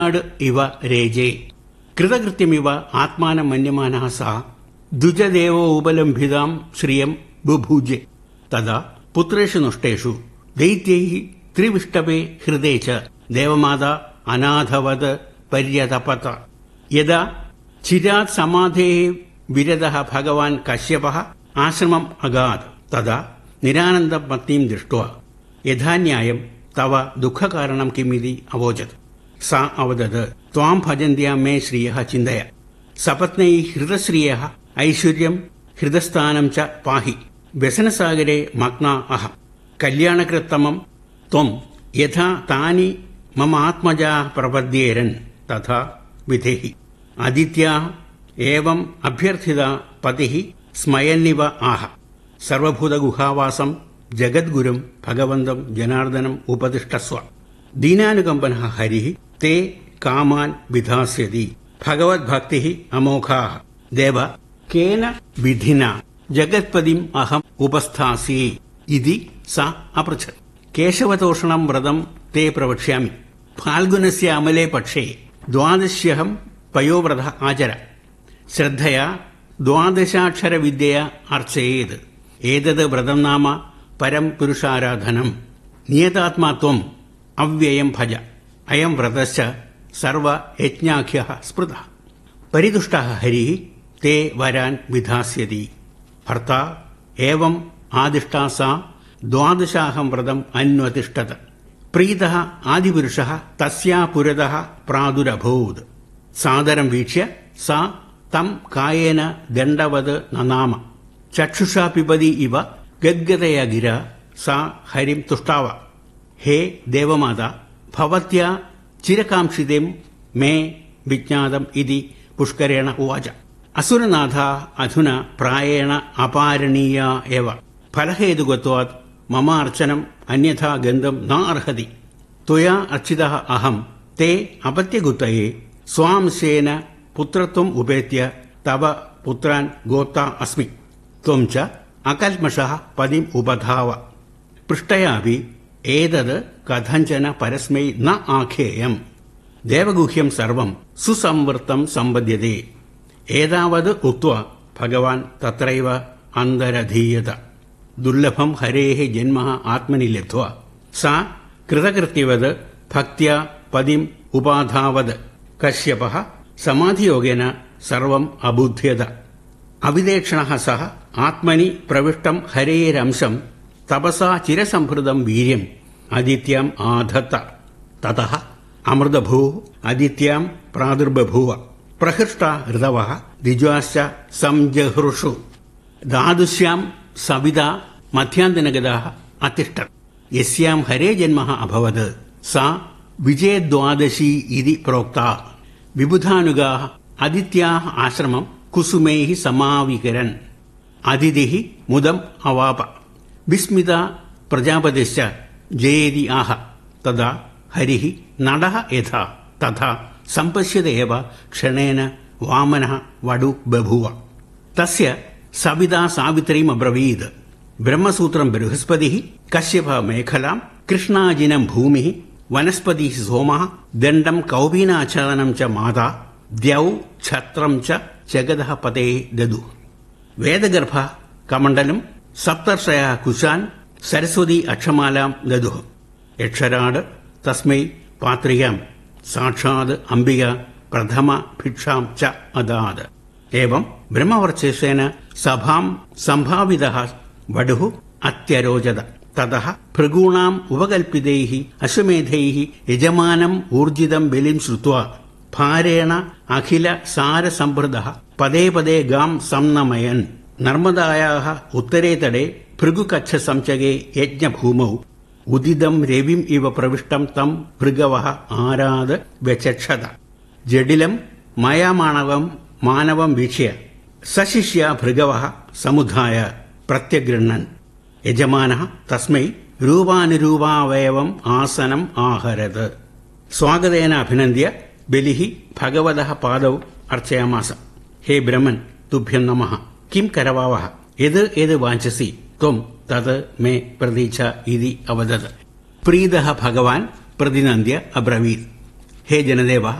നാട് ഇവ രേജേ കൃതകൃത്യമിവ ആത്മാനം മന്യമാനഃ സ ദ്വിജദേവോപലംഭിതാം ശ്രിയം ബുഭൂജെ തഥാ പുത്രേഷു നഷ്ടേഷു ദൈത്യൈ ത്രിവിഷ്ടപേ ഹൃദേ ച ദേവമാത അനാഥവത് പര്യതപത യഥാ ചിരാത് സമാധേ വിരതഃ ഭഗവാൻ കശ്യപः ആശ്രമം അഗാത് തഥാ നിരാനന്ദം പത്നീം ദൃഷ്ട്വാ യഥാന്യായം തവ ദുഃഖകാരണം കിമിതി അവോചത് सा अवदत् त्वां भजन्त्यां मे श्रियः चिन्तय सपत्नैः हृतश्रियः ऐश्वर्यं हृदस्थानं च पाहि व्यसनसागरे मग्ना अहम् कल्याणकृत्तमं त्वं यथा तानि मम आत्मजा प्रपद्येरन् तथा विधेहि आदित्याः एवम् अभ्यर्थिता पतिः स्मयन्निव आह सर्वभूतगुहावासं जगद्गुरुं भगवन्तं जनार्दनम् उपतिष्ठस्व दीनानुकम्पनः हरिः ते कामान् विधास्यति भगवद्भक्तिः अमोघाः देव केन विधिना जगत्पदिम् अहम् उपस्थासि इति सा अपृच्छत् केशवतोषणम् व्रतम् ते प्रवक्ष्यामि फाल्गुनस्य अमले पक्षे द्वादश्यहम् पयोव्रतः आचर श्रद्धया द्वादशाक्षरविद्यया अर्चयेत् एतत् व्रतम् नाम परम् पुरुषाराधनम् नियतात्मा त्वम् അവ്യയം ഭജ അയം വ്രതശ്ച സർവയജ്ഞാഖ്യ സ്മൃത പരിതുഷ്ട ഹരി തേ വരാൻ വിധാസ്യതി ഭർത്ത ഏവം ആദിഷ്ടാ സാ ദ്വാദശാഹം വ്രതം അന്വതിഷ്ഠത് പ്രീത ആദിപുരുഷ തസ്യാ പുരത പ്രാദുരഭൂത് സാദരം വീക്ഷ്യ സാ തം കായേന ദണ്ഡവത് നനാമ ചക്ഷുഷാ പിബതി ഇവ ഗദ്ഗതയ ഗിര സാ ഹരിം തുഷ്ടാവ ഹേ ദേവമാത ഭവത്യാ ചിരകാംക്ഷിതം മേ വിജ്ഞാതം ഇതി പുഷ്കരേണ ഉവാച അസുരനാഥ അധുന പ്രായേണ അപാരണീയ എവ ഫലഹേതുകത്വാത് മമ അർച്ചനം അന്യഥാ ഗന്ധം ന അർഹതി ത്വയാ അർച്ചിത അഹം തേ അപത്യഗുത്തയെ സ്വാംശേന പുത്രത്വം ഉപേത്യ തവ പുത്രാൻ ഗോപ്ത അസ്മി ത്വം ച അകൽമഷഃ പതിം ഉപധാവ പൃഷ്ടയാപി ഏതത് കഥഞ്ചന പരസ്മൈ ന ആഖേയം ദേവഗുഹ്യം സർവം സുസംവൃത്തം സമ്പദ്യത്തെ ഏതാവത് ഉക്ത്വ ഭഗവാൻ തത്രൈവ അന്തരധീയത ദുർലഭം ഹരേः ജന്മ ആത്മനി ലബ്ധ്വ സാ കൃതകൃത്യവത് ഭക്ത്യാ പതിം ഉപാധാവത് കശ്യപः സമാധിയോഗേന സർവം അബുദ്ധ്യത അവിദേക്ഷണः സഹ ആത്മനി പ്രവിഷ്ടം ഹരേരംശം തപസാ ചിരസംഭൃതം വീര്യം ആദിത്യാം ആധത്ത തതഃ അമൃതഭൂ ആദിത്യാം പ്രാദുർബഭൂവ പ്രഹൃഷ്ട ഋതവ ദ്വിജാശ്ച സംജഹൃഷു ധാതുശ്യാം സവിത മധ്യാന്തനഗതാ അത്തിഷ്ഠത് യസ്യാം ഹരേ ജന്മ അഭവത് സാ വിജയദ്വാദശി ഇതി പ്രോക്ത വിബുധാനുഗാ അദിത്യാ ആശ്രമം കുസുമൈ സമാവികരൻ അതിഥി മുദം അവാപ വിസ്മിത പ്രജാപതിശ്ച ജയേതി ആഹ തഥാ ഹരി നട യഥാ തഥാ സമ്പശ്യത ഏവ ക്ഷണേന വാമന വടു ബഭൂവ തസ്യ സവിതാ സാവിത്രീം അബ്രവീത് ബ്രഹ്മസൂത്രം ബൃഹസ്പതി കശ്യപ മേഖലാം കൃഷ്ണാജിനം ഭൂമി വനസ്പതി സോമ ദണ്ഡം കൗപീനാചാരണം ച മാതാ ദ്യൗ ഛത്രം ച ജഗത പതേ ദദു വേദഗർഭ കമണ്ഡലം സപ്തർഷയ കുശാൻ സരസ്വതി അക്ഷമാലാം ദദുഃ യക്ഷരാട് തസ്മൈ പാത്രികാം സാക്ഷാത് അംബിക പ്രഥമ ഭിക്ഷാം ച അദാത് ഏവം ബ്രഹ്മവർച്ചേസേന സഭാം സംഭാവിത വടു അത്യരോചത തതഃ ഭൃഗൂണാം ഉപകൽപ്പിതൈ അശ്വമേധൈ യജമാനം ഊർജിതം ബലിം ശ്രുത്വാ ഭാരേണ അഖില സാരസംഭൃത പദേ പദേ ഗാം സംനമയൻ നർമ്മദായാः ഉത്തരേ തടേ ഭൃഗുകച്ഛ സംചകേ യജ്ഞഭൂമൗ ഉദിതം രവിം ഇവ പ്രവിഷ്ടം തം ഭൃഗവः ആരാത് വ്യചക്ഷത ജഡിലം മയാമാണവം മാനവം വീക്ഷ്യ സശിഷ്യ ഭൃഗവः സമുദ്ധായ പ്രത്യഗൃണ്ണൻ യജമാനः തസ്മൈ രൂപാനുരൂപാവയവം ആസനം ആഹരത് സ്വാഗതേന അഭിനന്ദ്യ ബലിഃ ഭഗവതः പാദൗ അർച്ചയാമാസ ഹേ ബ്രഹ്മൻ തുഭ്യം നമഃ കിം കരവാവഹ യത് യത് വാഞ്ചസി ത്വം തത് മേ പ്രതീക്ഷ ഇതി അവദത് പ്രീതഃ ഭഗവാൻ പ്രതിനന്ദ്യ അബ്രവീത് ഹേ ജനദേവ